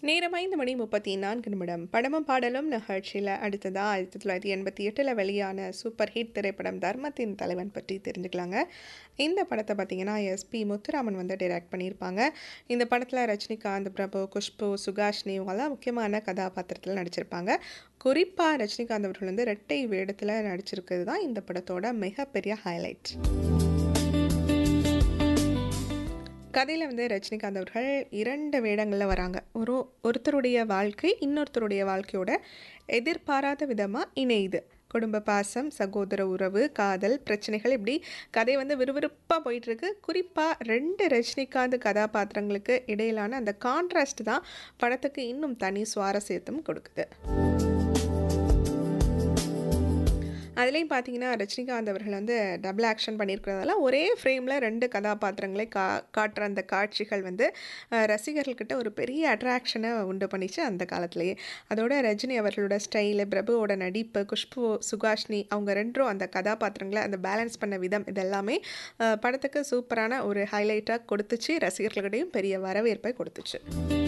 நேரம் ஐந்து மணி முப்பத்தி நான்கு நிமிடம் படமும் பாடலும் நிகழ்ச்சியில் அடுத்ததா ஆயிரத்தி தொள்ளாயிரத்தி எண்பத்தி எட்டில் வெளியான சூப்பர் ஹிட் திரைப்படம் தர்மத்தின் தலைவன் பற்றி தெரிஞ்சுக்கலாங்க இந்த படத்தை பார்த்தீங்கன்னா எஸ்பி முத்துராமன் வந்து டைரக்ட் பண்ணியிருப்பாங்க இந்த படத்தில் ரஜினிகாந்த் பிரபு குஷ்பு சுகாஷினி இவங்கெல்லாம் முக்கியமான கதாபாத்திரத்தில் நடிச்சிருப்பாங்க குறிப்பாக ரஜினிகாந்த் அவர்கள் வந்து ரெட்டை வேடத்தில் நடிச்சிருக்கிறது தான் இந்த படத்தோட மிகப்பெரிய ஹைலைட் கதையில் வந்து ரஜினிகாந்த் அவர்கள் இரண்டு வேடங்களில் வராங்க ஒரு ஒருத்தருடைய வாழ்க்கை இன்னொருத்தருடைய வாழ்க்கையோட எதிர்பாராத விதமாக இணையுது குடும்ப பாசம் சகோதர உறவு காதல் பிரச்சனைகள் இப்படி கதை வந்து விறுவிறுப்பாக போயிட்டுருக்கு குறிப்பாக ரெண்டு ரஜினிகாந்த் கதாபாத்திரங்களுக்கு இடையிலான அந்த கான்ட்ராஸ்ட் தான் படத்துக்கு இன்னும் தனி சுவாரஸ்யத்தும் கொடுக்குது அதுலேயும் பார்த்தீங்கன்னா ரஜினிகாந்த் அவர்கள் வந்து டபுள் ஆக்ஷன் பண்ணியிருக்கிறதால ஒரே ஃப்ரேமில் ரெண்டு கதாபாத்திரங்களை கா காட்டுற அந்த காட்சிகள் வந்து அஹ், ரசிகர்கள்கிட்ட ஒரு பெரிய அட்ராக்ஷனை உண்டு பண்ணிச்சு அந்த காலத்திலேயே அதோட ரஜினி அவர்களோட ஸ்டைலு பிரபுவோட நடிப்பு குஷ்பு சுகாஷினி அவங்க ரெண்டும் அந்த கதாபாத்திரங்களை அந்த பேலன்ஸ் பண்ண விதம் இதெல்லாமே அஹ், படத்துக்கு சூப்பரான ஒரு ஹைலைட்டாக கொடுத்துச்சு ரசிகர்களிடையும் பெரிய வரவேற்பை கொடுத்துச்சு